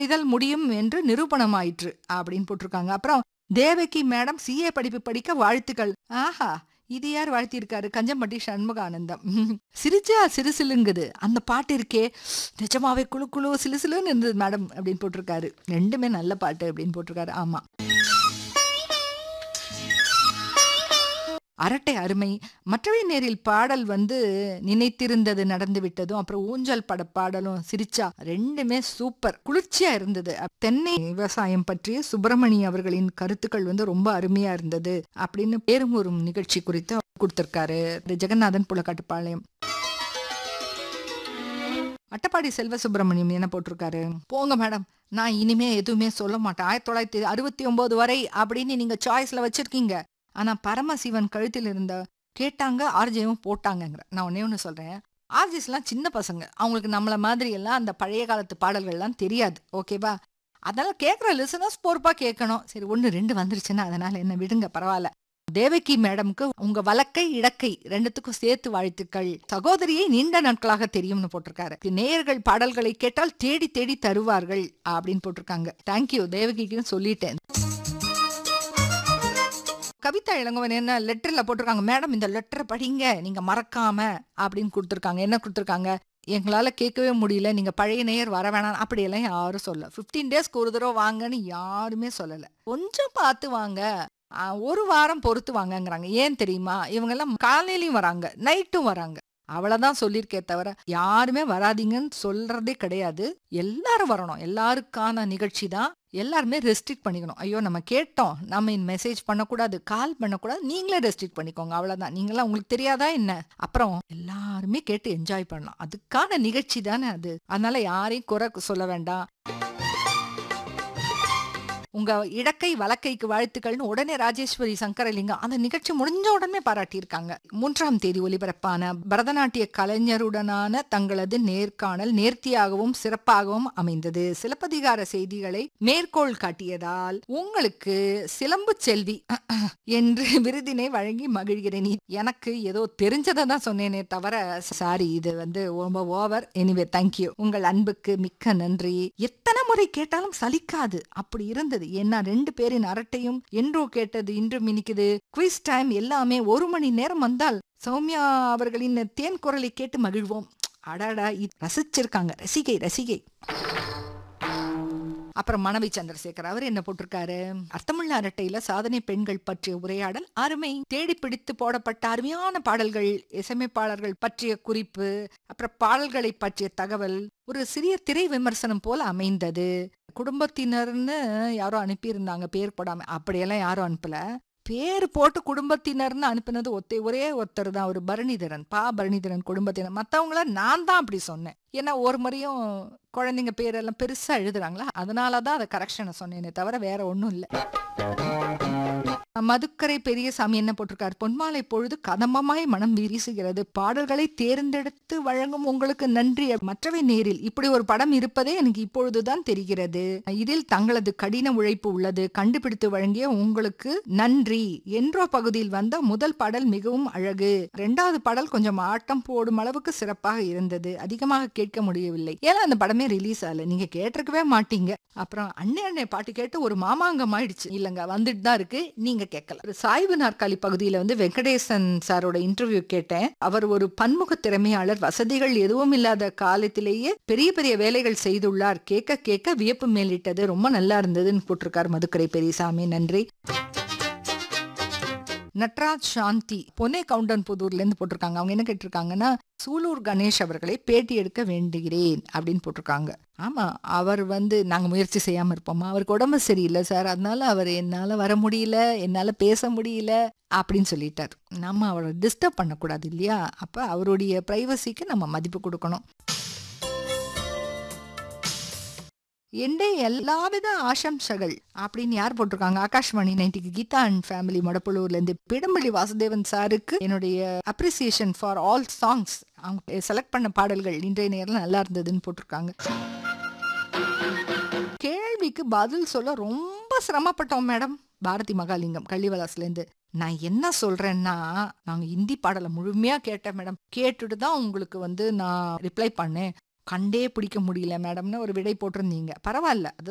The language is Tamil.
இதழ் முடியும் என்று நிரூபணமாயிற்று அப்படின்னு போட்டிருக்காங்க அப்புறம் தேவகி மேடம் சிஏ படிப்பு படிக்க வாழ்த்துக்கள் ஆஹா இது யார் வாழ்த்தியிருக்காரு கஞ்சம்பட்டி சண்முகானந்தம் சிரிச்சா சிறுசிலுங்குது அந்த பாட்டு இருக்கே நிஜமாவே குழு குழு சிலுசிலுன்னு இருந்தது மேடம் அப்படின்னு போட்டிருக்காரு ரெண்டுமே நல்ல பாட்டு அப்படின்னு போட்டிருக்காரு ஆமா அரட்டை அருமை மற்றவை நேரில் பாடல் வந்து நினைத்திருந்தது நடந்து விட்டதும் அப்புறம் ஊஞ்சல் பட பாடலும் சிரிச்சா ரெண்டுமே சூப்பர் குளிர்ச்சியா இருந்தது தென்னை விவசாயம் பற்றிய சுப்பிரமணி அவர்களின் கருத்துக்கள் வந்து ரொம்ப அருமையா இருந்தது அப்படின்னு பேரும் ஒரு நிகழ்ச்சி குறித்து கொடுத்திருக்காரு ஜெகநாதன் புலக்காட்டுப்பாளையம் அட்டப்பாடி செல்வ சுப்பிரமணியம் என்ன போட்டிருக்காரு போங்க மேடம் நான் இனிமே எதுவுமே சொல்ல மாட்டேன் ஆயிரத்தி தொள்ளாயிரத்தி அறுபத்தி ஒன்பது வரை அப்படின்னு நீங்க சாய்ஸ்ல வச்சிருக்கீங்க ஆனா பரமசிவன் கழுத்தில் இருந்த கேட்டாங்க ஆர்ஜேவும் போட்டாங்கங்கிற நான் ஒன்னே ஒன்று சொல்றேன் ஆர்ஜிஸ்லாம் சின்ன பசங்க அவங்களுக்கு நம்மள மாதிரி எல்லாம் அந்த பழைய காலத்து பாடல்கள்லாம் தெரியாது ஓகேவா அதனால கேட்குற லிசனர்ஸ் பொறுப்பா கேட்கணும் சரி ஒன்று ரெண்டு வந்துருச்சுன்னா அதனால என்ன விடுங்க பரவாயில்ல தேவகி மேடம்க்கு உங்க வழக்கை இடக்கை ரெண்டுத்துக்கும் சேர்த்து வாழ்த்துக்கள் சகோதரியை நீண்ட நாட்களாக தெரியும்னு போட்டிருக்காரு நேயர்கள் பாடல்களை கேட்டால் தேடி தேடி தருவார்கள் அப்படின்னு போட்டிருக்காங்க தேங்க்யூ தேவகிக்குன்னு சொல்லிட்டேன் கவிதா இளங்கோவன் என்ன லெட்டர்ல போட்டிருக்காங்க மேடம் இந்த லெட்டரை படிங்க நீங்க மறக்காம அப்படின்னு கொடுத்துருக்காங்க என்ன கொடுத்துருக்காங்க எங்களால கேட்கவே முடியல நீங்க பழைய நேயர் வர வேணாம் அப்படியெல்லாம் யாரும் சொல்ல பிப்டீன் டேஸ்க்கு ஒரு தடவை வாங்கன்னு யாருமே சொல்லல கொஞ்சம் பார்த்து வாங்க ஆ, ஒரு வாரம் பொறுத்து வாங்கங்கிறாங்க ஏன் தெரியுமா இவங்க எல்லாம் காலையிலயும் வராங்க நைட்டும் வராங்க அவ்வளவுதான் சொல்லியிருக்கே தவிர யாருமே வராதீங்கன்னு சொல்றதே கிடையாது எல்லாரும் வரணும் எல்லாருக்கான நிகழ்ச்சி தான் எல்லாருமே ரெஸ்ட்ரிக்ட் பண்ணிக்கணும் ஐயோ நம்ம கேட்டோம் நம்ம மெசேஜ் பண்ணக்கூடாது கால் பண்ணக்கூடாது நீங்களே ரெஸ்ட்ரிக்ட் பண்ணிக்கோங்க அவ்வளவுதான் நீங்களாம் உங்களுக்கு தெரியாதா என்ன அப்புறம் எல்லாருமே கேட்டு என்ஜாய் பண்ணலாம் அதுக்கான நிகழ்ச்சி தானே அது அதனால யாரையும் குறை சொல்ல வேண்டாம் உங்க இடக்கை வழக்கைக்கு வாழ்த்துக்கள்னு உடனே ராஜேஸ்வரி சங்கரலிங்கம் அந்த நிகழ்ச்சி முடிஞ்ச உடனே பாராட்டியிருக்காங்க மூன்றாம் தேதி ஒலிபரப்பான பரதநாட்டிய கலைஞருடனான தங்களது நேர்காணல் நேர்த்தியாகவும் சிறப்பாகவும் அமைந்தது சிலப்பதிகார செய்திகளை மேற்கோள் காட்டியதால் உங்களுக்கு சிலம்பு செல்வி என்று விருதினை வழங்கி மகிழ்கிறேன் இ- எனக்கு ஏதோ தெரிஞ்சதை தான் சொன்னேனே தவிர சாரி இது வந்து ரொம்ப ஓவர் எனிவே தேங்க்யூ உங்கள் அன்புக்கு மிக்க நன்றி எத்தனை முறை கேட்டாலும் சலிக்காது அப்படி இருந்தது ஏன்னா ரெண்டு பேரின் அரட்டையும் என்றோ கேட்டது இன்றும் இனிக்குது குவிஸ் டைம் எல்லாமே ஒரு மணி நேரம் வந்தால் சௌமியா அவர்களின் தேன் குரலை கேட்டு மகிழ்வோம் அடாடா இது ரசிச்சிருக்காங்க ரசிகை ரசிகை அப்புறம் மனைவி சந்திரசேகர் அவர் என்ன போட்டிருக்காரு அர்த்தமுள்ள அரட்டையில சாதனை பெண்கள் பற்றிய உரையாடல் அருமை தேடி பிடித்து போடப்பட்ட அருமையான பாடல்கள் இசையமைப்பாளர்கள் பற்றிய குறிப்பு அப்புறம் பாடல்களை பற்றிய தகவல் ஒரு சிறிய திரை விமர்சனம் போல அமைந்தது குடும்பத்தினர்னு யாரோ அனுப்பியிருந்தாங்க பேர் போடாம அப்படியெல்லாம் யாரும் அனுப்பல பேர் போட்டு குடும்பத்தினர்னு அனுப்பினது ஒத்தே ஒரே ஒருத்தர் தான் ஒரு பரணிதரன் பா பரணிதரன் குடும்பத்தினர் மத்தவங்கள நான் தான் அப்படி சொன்னேன் ஏன்னா ஒரு முறையும் குழந்தைங்க பேரெல்லாம் பெருசா எழுதுறாங்களா அதனால தான் அதை கரெக்ஷனை சொன்னேனே தவிர வேற ஒன்றும் இல்லை மதுக்கரை பெரியசாமி என்ன போட்டிருக்காரு பொன்மாலை பொழுது கதம்பமாய் மனம் வீசுகிறது பாடல்களை தேர்ந்தெடுத்து வழங்கும் உங்களுக்கு நன்றி மற்றவை நேரில் இப்படி ஒரு படம் இருப்பதே எனக்கு இப்பொழுதுதான் தெரிகிறது இதில் தங்களது கடின உழைப்பு உள்ளது கண்டுபிடித்து வழங்கிய உங்களுக்கு நன்றி என்றோ பகுதியில் வந்த முதல் பாடல் மிகவும் அழகு இரண்டாவது பாடல் கொஞ்சம் ஆட்டம் போடும் அளவுக்கு சிறப்பாக இருந்தது அதிகமாக கேட்க முடியவில்லை ஏன்னா அந்த படமே ரிலீஸ் ஆகல நீங்க கேட்டிருக்கவே மாட்டீங்க அப்புறம் அண்ணே அண்ணே பாட்டு கேட்டு ஒரு மாமாங்கம் ஆயிடுச்சு இல்லங்க வந்துட்டு தான் இருக்கு நீங்க கேட்கல ஒரு சாய்வு நாற்காலி பகுதியில வந்து வெங்கடேசன் சாரோட இன்டர்வியூ கேட்டேன் அவர் ஒரு பன்முக திறமையாளர் வசதிகள் எதுவும் இல்லாத காலத்திலேயே பெரிய பெரிய வேலைகள் செய்துள்ளார் கேட்க கேட்க வியப்பு மேலிட்டது ரொம்ப நல்லா இருந்ததுன்னு போட்டிருக்காரு மதுக்கரை பெரியசாமி நன்றி நட்ராஜ் சாந்தி பொனே கவுண்டன் புதூர்ல இருந்து போட்டிருக்காங்க அவங்க என்ன கேட்டிருக்காங்கன்னா சூலூர் கணேஷ் அவர்களை பேட்டி எடுக்க வேண்டுகிறேன் அப்படின்னு போட்டிருக்காங்க ஆமா அவர் வந்து நாங்க முயற்சி செய்யாம இருப்போமா அவருக்கு உடம்பு சரியில்லை சார் அதனால அவர் என்னால வர முடியல என்னால பேச முடியல அப்படின்னு சொல்லிட்டார் நம்ம அவரை டிஸ்டர்ப் பண்ணக்கூடாது இல்லையா அப்ப அவருடைய பிரைவசிக்கு நம்ம மதிப்பு கொடுக்கணும் எண்டே எல்லாவித ஆசம்சகள் அப்படின்னு யார் போட்டிருக்காங்க ஆகாஷ்வாணி நைன்டிக்கு கீதா அண்ட் ஃபேமிலி மடப்புலூர்ல இருந்து பிடம்பள்ளி வாசுதேவன் சாருக்கு என்னுடைய அப்ரிசியேஷன் ஃபார் ஆல் சாங்ஸ் அவங்க செலக்ட் பண்ண பாடல்கள் இன்றைய நேரம் நல்லா இருந்ததுன்னு போட்டிருக்காங்க கேள்விக்கு பதில் சொல்ல ரொம்ப சிரமப்பட்டோம் மேடம் பாரதி மகாலிங்கம் கள்ளிவலாஸ்ல இருந்து நான் என்ன சொல்றேன்னா நாங்க இந்தி பாடலை முழுமையா கேட்டேன் மேடம் கேட்டுட்டு தான் உங்களுக்கு வந்து நான் ரிப்ளை பண்ணேன் கண்டே பிடிக்க முடியல மேடம்னு ஒரு விடை போட்டிருந்தீங்க பரவாயில்ல அது